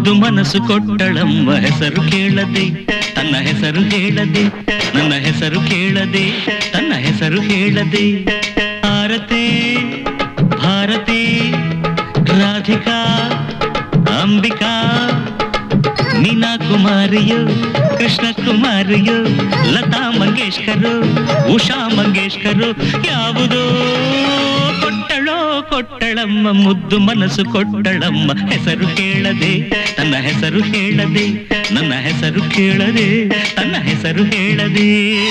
ಮುದ್ದು ಮನಸ್ಸು ಕೊಟ್ಟಳಮ್ಮ ಹೆಸರು ಕೇಳದೆ ತನ್ನ ಹೆಸರು ಹೇಳದೆ ನನ್ನ ಹೆಸರು ಕೇಳದೆ ತನ್ನ ಹೆಸರು ಹೇಳದೆ ಭಾರತಿ ಭಾರತಿ ರಾಧಿಕಾ ಅಂಬಿಕಾ ಮೀನಾ ಕುಮಾರಿಯು ಕೃಷ್ಣ ಕುಮಾರಿಯು ಲತಾ ಮಂಗೇಶ್ಕರು ಉಷಾ ಮಂಗೇಶ್ಕರು ಯಾವುದೋ ಕೊಟ್ಟಳೋ ಕೊಟ್ಟಳಮ್ಮ ಮುದ್ದು ಮನಸ್ಸು ಕೊಟ್ಟಳಮ್ಮ ಹೆಸರು ಕೇಳದೆ ತನ್ನ ಹೆಸರು ಹೇಳದೆ ನನ್ನ ಹೆಸರು ಕೇಳದೆ ತನ್ನ ಹೆಸರು ಹೇಳದೆ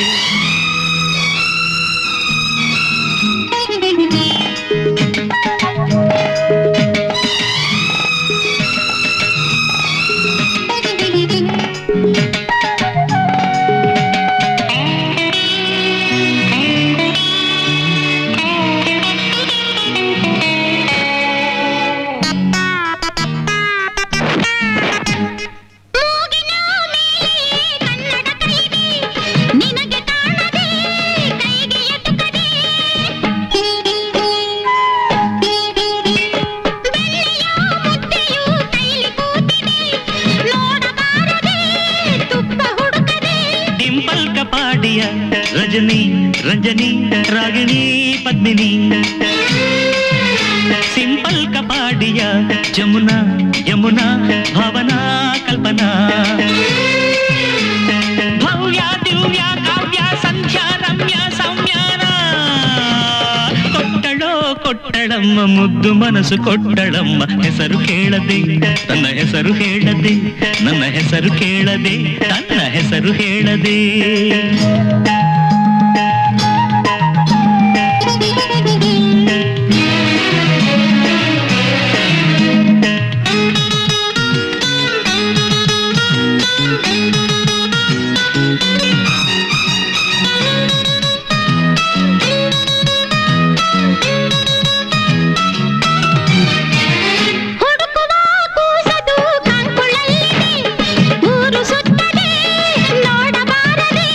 ಮೂಗಿನ ಮೇಲೆ ಕನ್ನಡ ಕೈಗೆ ನಿನಗೆ ಕಾಣದೆ ಕೈಗೆ ಎಟುಕದೆ ಬೆಳ್ಳಿಯ ಮುದ್ದೆಯು ಕೈಲಿ ಕೂತಿದೆ ನೋಡಬಾರದೆ ತುಪ್ಪ ಹುಡುಕದೆ ಡಿಂಪಲ್ ಕಪಾಡಿಯ ರಜನಿ ರಂಜನಿ ರಾಗಿಣಿ ಪದ್ಮಿನಿ ಸಿಂಪಲ್ ಕಪಾಡಿಯ ಜಮುನಾ ಯಮುನಾ ಭಾವನಾ ಕಲ್ಪನಾ ಭವ್ಯ ದಿವ್ಯ ಕಾವ್ಯ ಸಂಧ್ಯಾ ರಮ್ಯ ಸೌಮ್ಯಾನ ಕೊಟ್ಟಳೋ ಕೊಟ್ಟಳಮ್ಮ ಮುದ್ದು ಮನಸ್ಸು ಕೊಟ್ಟಳಮ್ಮ ಹೆಸರು ಕೇಳದೆ ತನ್ನ ಹೆಸರು ಹೇಳದೆ ನನ್ನ ಹೆಸರು ಕೇಳದೆ ತನ್ನ ಹೆಸರು ಹೇಳದೆ ಹುಡುಕುವ ಕೂಸದು ಕಂಕುಳಲ್ಲಿದೆ ಊರು ಸುತ್ತದೆ ನೋಡಬಾರದೆ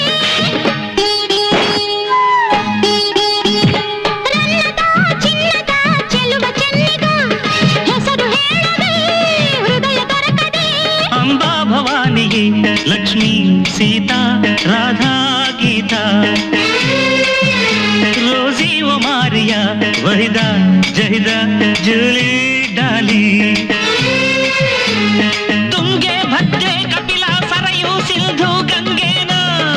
ರನ್ನದ ಚಿನ್ನದ ಚೆಲುವ ಚೆನ್ನಿಗ ಹೆಸರು ಹೇಳದೆ ಹೃದಯ ದೊರಕದೆ ಅಂಬಾ ಭವಾನಿಗೆ ಲಕ್ಷ್ಮೀ ಸೀತಾ ರಾಧಾ ಗೀತಾ ರೋಸಿ ಒಮಾರಿಯ ವಹಿದ ಜಹಿದ ಜೂಲಿ ಡಾಲಿ ತುಂಗೆ ಭದ್ರೆ ಕಪಿಲ ಸರಯು ಸಿಂಧು ಗಂಗೇನ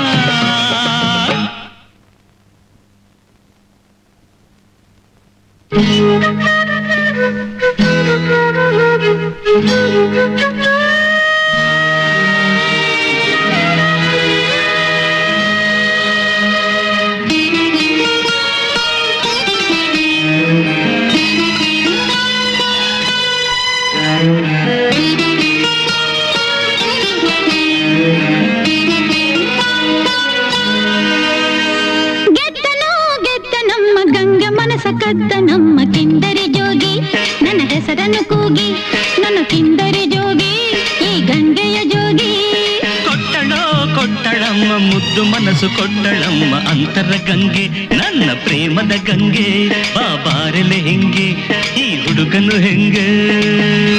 ಗೆದ್ದನೋ ಗೆದ್ದ ನಮ್ಮ ಗಂಗ ಮನಸ ಕದ್ದ ನಮ್ಮ ಕಿಂದರಿ ಜೋಗಿ ನನ್ನ ಹೆಸರನ್ನು ಕೂಗಿ ನನ್ನ ಕಿಂದರಿ ಜೋಗಿ ಈ ಗಂಗೆಯ ಜೋಗಿ ಕೊಟ್ಟಳೋ ಕೊಟ್ಟಳಮ್ಮ ಮುದ್ದು ಮನಸ್ಸು ಕೊಟ್ಟಳಮ್ಮ ಅಂತರ ಗಂಗೆ ನನ್ನ ಪ್ರೇಮದ ಗಂಗೆ ಬಾಬಾರೆಲೆ ಹೆಂಗೆ ಈ ಹುಡುಗನು ಹೆಂಗೆ